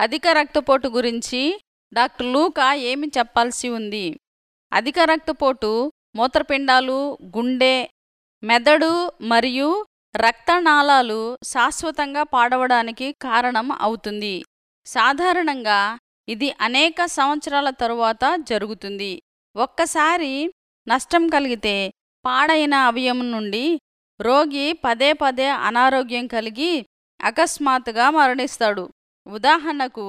అధిక రక్తపోటు గురించి డాక్టర్ లూకా ఏమి చెప్పాల్సి ఉంది అధిక రక్తపోటు మూత్రపిండాలు గుండె మెదడు మరియు రక్తనాళాలు శాశ్వతంగా పాడవడానికి కారణం అవుతుంది సాధారణంగా ఇది అనేక సంవత్సరాల తరువాత జరుగుతుంది ఒక్కసారి నష్టం కలిగితే పాడైన అవయవం నుండి రోగి పదే పదే అనారోగ్యం కలిగి అకస్మాత్తుగా మరణిస్తాడు ఉదాహరణకు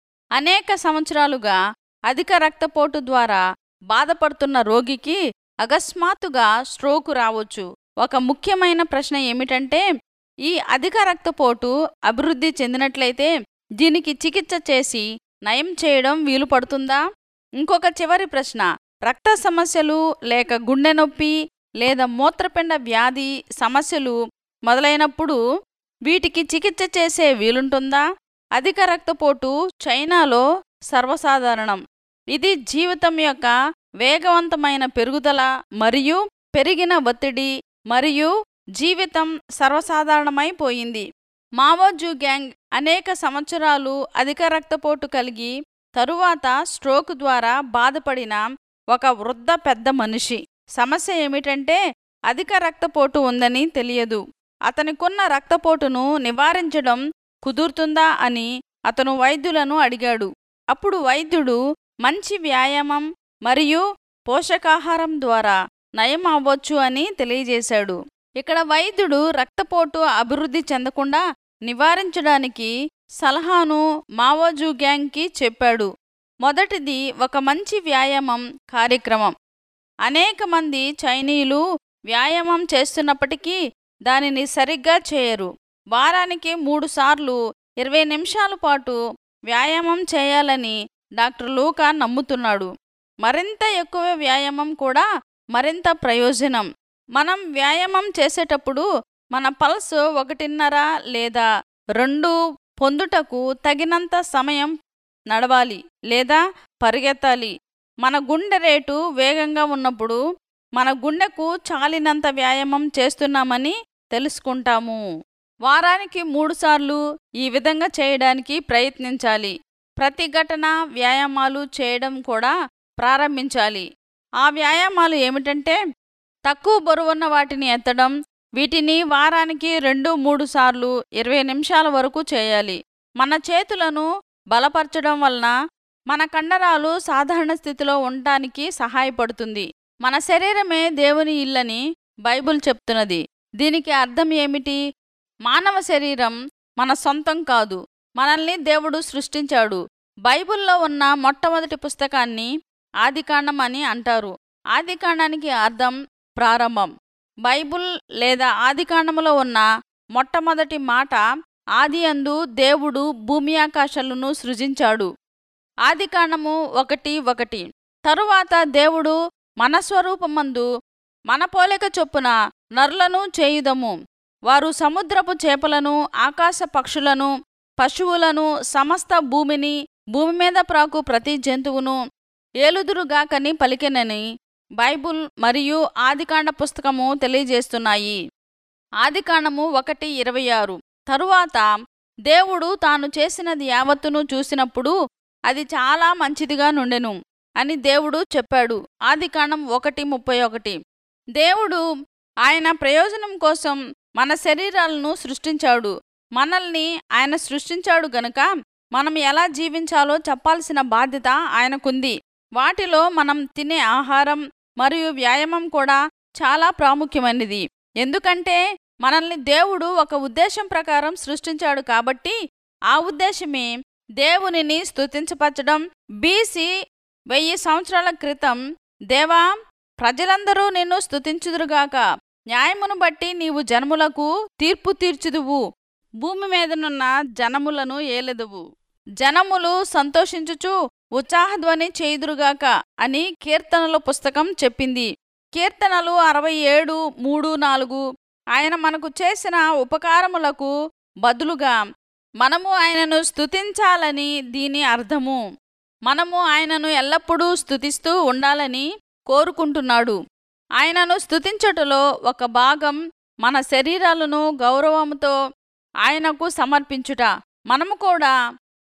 అనేక సంవత్సరాలుగా అధిక రక్తపోటు ద్వారా బాధపడుతున్న రోగికి అకస్మాత్తుగా స్ట్రోకు రావచ్చు ఒక ముఖ్యమైన ప్రశ్న ఏమిటంటే ఈ అధిక రక్తపోటు అభివృద్ధి చెందినట్లయితే దీనికి చికిత్స చేసి నయం చేయడం వీలు పడుతుందా ఇంకొక చివరి ప్రశ్న రక్త సమస్యలు లేక గుండె నొప్పి లేదా మూత్రపిండ వ్యాధి సమస్యలు మొదలైనప్పుడు వీటికి చికిత్స చేసే వీలుంటుందా అధిక రక్తపోటు చైనాలో సర్వసాధారణం ఇది జీవితం యొక్క వేగవంతమైన పెరుగుదల మరియు పెరిగిన ఒత్తిడి మరియు జీవితం సర్వసాధారణమైపోయింది మావోజు గ్యాంగ్ అనేక సంవత్సరాలు అధిక రక్తపోటు కలిగి తరువాత స్ట్రోక్ ద్వారా బాధపడిన ఒక వృద్ధ పెద్ద మనిషి సమస్య ఏమిటంటే అధిక రక్తపోటు ఉందని తెలియదు అతనికున్న రక్తపోటును నివారించడం కుదురుతుందా అని అతను వైద్యులను అడిగాడు అప్పుడు వైద్యుడు మంచి వ్యాయామం మరియు పోషకాహారం ద్వారా నయం అవ్వచ్చు అని తెలియజేశాడు ఇక్కడ వైద్యుడు రక్తపోటు అభివృద్ధి చెందకుండా నివారించడానికి సలహాను మావోజు గ్యాంగ్కి చెప్పాడు మొదటిది ఒక మంచి వ్యాయామం కార్యక్రమం అనేక మంది చైనీయులు వ్యాయామం చేస్తున్నప్పటికీ దానిని సరిగ్గా చేయరు వారానికి మూడుసార్లు ఇరవై నిమిషాల పాటు వ్యాయామం చేయాలని డాక్టర్ లూకా నమ్ముతున్నాడు మరింత ఎక్కువ వ్యాయామం కూడా మరింత ప్రయోజనం మనం వ్యాయామం చేసేటప్పుడు మన పల్స్ ఒకటిన్నర లేదా రెండు పొందుటకు తగినంత సమయం నడవాలి లేదా పరిగెత్తాలి మన గుండె రేటు వేగంగా ఉన్నప్పుడు మన గుండెకు చాలినంత వ్యాయామం చేస్తున్నామని తెలుసుకుంటాము వారానికి మూడుసార్లు ఈ విధంగా చేయడానికి ప్రయత్నించాలి ప్రతి ఘటన వ్యాయామాలు చేయడం కూడా ప్రారంభించాలి ఆ వ్యాయామాలు ఏమిటంటే తక్కువ బరువున్న వాటిని ఎత్తడం వీటిని వారానికి రెండు మూడు సార్లు ఇరవై నిమిషాల వరకు చేయాలి మన చేతులను బలపరచడం వలన మన కండరాలు సాధారణ స్థితిలో ఉండటానికి సహాయపడుతుంది మన శరీరమే దేవుని ఇల్లని బైబుల్ చెప్తున్నది దీనికి అర్థం ఏమిటి మానవ శరీరం మన సొంతం కాదు మనల్ని దేవుడు సృష్టించాడు బైబుల్లో ఉన్న మొట్టమొదటి పుస్తకాన్ని ఆదికాండం అని అంటారు ఆదికాండానికి అర్థం ప్రారంభం బైబుల్ లేదా ఆదికాండములో ఉన్న మొట్టమొదటి మాట ఆది అందు దేవుడు భూమి ఆకాశాలను సృజించాడు ఆదికాండము ఒకటి ఒకటి తరువాత దేవుడు మన స్వరూపమందు మన పోలిక చొప్పున నరులను చేయుదము వారు సముద్రపు చేపలను ఆకాశ పక్షులను పశువులను సమస్త భూమిని భూమి మీద ప్రాకు ప్రతి జంతువును ఏలుదురుగాకని పలికెనని బైబుల్ మరియు ఆదికాండ పుస్తకము తెలియజేస్తున్నాయి ఆదికాండము ఒకటి ఇరవై ఆరు తరువాత దేవుడు తాను చేసినది యావత్తును చూసినప్పుడు అది చాలా మంచిదిగా నుండెను అని దేవుడు చెప్పాడు ఆదికాండం ఒకటి ముప్పై ఒకటి దేవుడు ఆయన ప్రయోజనం కోసం మన శరీరాలను సృష్టించాడు మనల్ని ఆయన సృష్టించాడు గనుక మనం ఎలా జీవించాలో చెప్పాల్సిన బాధ్యత ఆయనకుంది వాటిలో మనం తినే ఆహారం మరియు వ్యాయామం కూడా చాలా ప్రాముఖ్యమైనది ఎందుకంటే మనల్ని దేవుడు ఒక ఉద్దేశం ప్రకారం సృష్టించాడు కాబట్టి ఆ ఉద్దేశమే దేవునిని స్తుతించపరచడం బీసీ వెయ్యి సంవత్సరాల క్రితం దేవా ప్రజలందరూ నిన్ను స్తుతించుదురుగాక న్యాయమును బట్టి నీవు జనములకు తీర్పు తీర్చుదువు భూమి మీదనున్న జనములను ఏలెదువు జనములు సంతోషించుచు ఉత్సాహధ్వని చేయుదురుగాక అని కీర్తనల పుస్తకం చెప్పింది కీర్తనలు అరవై ఏడు మూడు నాలుగు ఆయన మనకు చేసిన ఉపకారములకు బదులుగా మనము ఆయనను స్తుతించాలని దీని అర్థము మనము ఆయనను ఎల్లప్పుడూ స్తుతిస్తూ ఉండాలని కోరుకుంటున్నాడు ఆయనను స్తుతించటలో ఒక భాగం మన శరీరాలను గౌరవముతో ఆయనకు సమర్పించుట మనము కూడా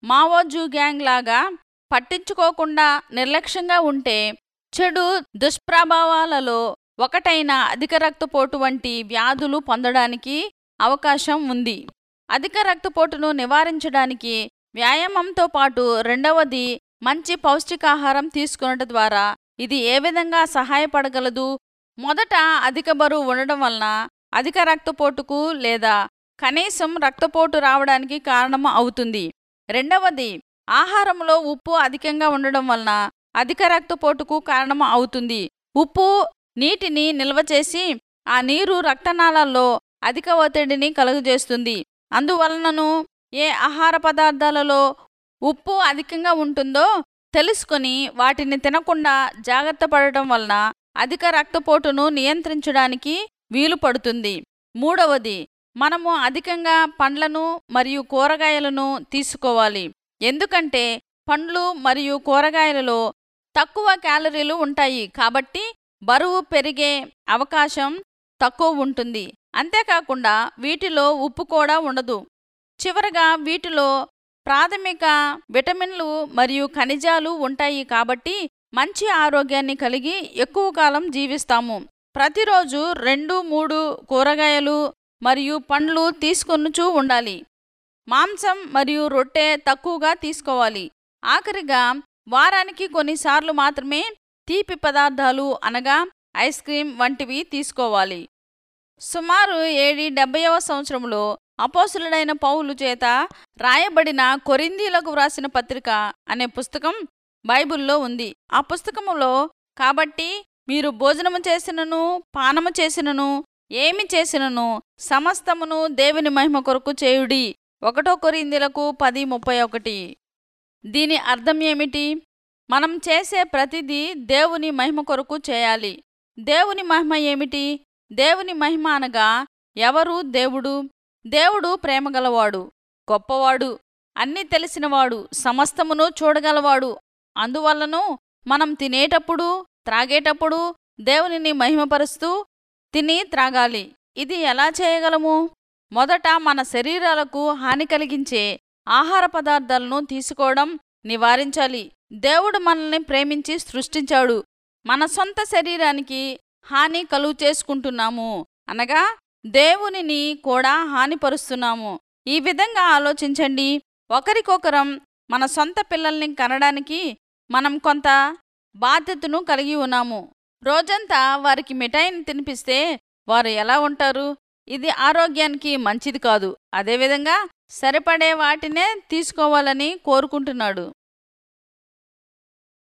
మావోజు గ్యాంగ్ లాగా పట్టించుకోకుండా నిర్లక్ష్యంగా ఉంటే చెడు దుష్ప్రభావాలలో ఒకటైన అధిక రక్తపోటు వంటి వ్యాధులు పొందడానికి అవకాశం ఉంది అధిక రక్తపోటును నివారించడానికి వ్యాయామంతో పాటు రెండవది మంచి పౌష్టికాహారం తీసుకునడం ద్వారా ఇది ఏ విధంగా సహాయపడగలదు మొదట అధిక బరువు ఉండడం వలన అధిక రక్తపోటుకు లేదా కనీసం రక్తపోటు రావడానికి కారణం అవుతుంది రెండవది ఆహారంలో ఉప్పు అధికంగా ఉండడం వలన అధిక రక్తపోటుకు కారణం అవుతుంది ఉప్పు నీటిని నిల్వ చేసి ఆ నీరు రక్తనాళాల్లో అధిక ఒత్తిడిని కలుగజేస్తుంది అందువలనను ఏ ఆహార పదార్థాలలో ఉప్పు అధికంగా ఉంటుందో తెలుసుకొని వాటిని తినకుండా జాగ్రత్త పడటం వలన అధిక రక్తపోటును నియంత్రించడానికి వీలు పడుతుంది మూడవది మనము అధికంగా పండ్లను మరియు కూరగాయలను తీసుకోవాలి ఎందుకంటే పండ్లు మరియు కూరగాయలలో తక్కువ క్యాలరీలు ఉంటాయి కాబట్టి బరువు పెరిగే అవకాశం తక్కువ ఉంటుంది అంతేకాకుండా వీటిలో ఉప్పు కూడా ఉండదు చివరగా వీటిలో ప్రాథమిక విటమిన్లు మరియు ఖనిజాలు ఉంటాయి కాబట్టి మంచి ఆరోగ్యాన్ని కలిగి ఎక్కువ కాలం జీవిస్తాము ప్రతిరోజు రెండు మూడు కూరగాయలు మరియు పండ్లు తీసుకొనుచూ ఉండాలి మాంసం మరియు రొట్టె తక్కువగా తీసుకోవాలి ఆఖరిగా వారానికి కొన్నిసార్లు మాత్రమే తీపి పదార్థాలు అనగా ఐస్ క్రీం వంటివి తీసుకోవాలి సుమారు ఏడి డెబ్బైవ సంవత్సరంలో అపోసులుడైన పౌలు చేత రాయబడిన కొరిందీలకు వ్రాసిన పత్రిక అనే పుస్తకం బైబిల్లో ఉంది ఆ పుస్తకములో కాబట్టి మీరు భోజనము చేసినను పానము చేసినను ఏమి చేసినను సమస్తమును దేవుని మహిమ కొరకు చేయుడి ఒకటో కొరిందీలకు పది ముప్పై ఒకటి దీని అర్థం ఏమిటి మనం చేసే ప్రతిదీ దేవుని మహిమ కొరకు చేయాలి దేవుని మహిమ ఏమిటి దేవుని మహిమ అనగా ఎవరు దేవుడు దేవుడు ప్రేమగలవాడు గొప్పవాడు అన్నీ తెలిసినవాడు సమస్తమును చూడగలవాడు అందువల్లను మనం తినేటప్పుడు త్రాగేటప్పుడు దేవునిని మహిమపరుస్తూ తిని త్రాగాలి ఇది ఎలా చేయగలము మొదట మన శరీరాలకు హాని కలిగించే ఆహార పదార్థాలను తీసుకోవడం నివారించాలి దేవుడు మనల్ని ప్రేమించి సృష్టించాడు మన సొంత శరీరానికి హాని కలుగు చేసుకుంటున్నాము అనగా దేవునిని కూడా హానిపరుస్తున్నాము ఈ విధంగా ఆలోచించండి ఒకరికొకరం మన సొంత పిల్లల్ని కనడానికి మనం కొంత బాధ్యతను కలిగి ఉన్నాము రోజంతా వారికి మిఠాయిని తినిపిస్తే వారు ఎలా ఉంటారు ఇది ఆరోగ్యానికి మంచిది కాదు అదేవిధంగా సరిపడే వాటినే తీసుకోవాలని కోరుకుంటున్నాడు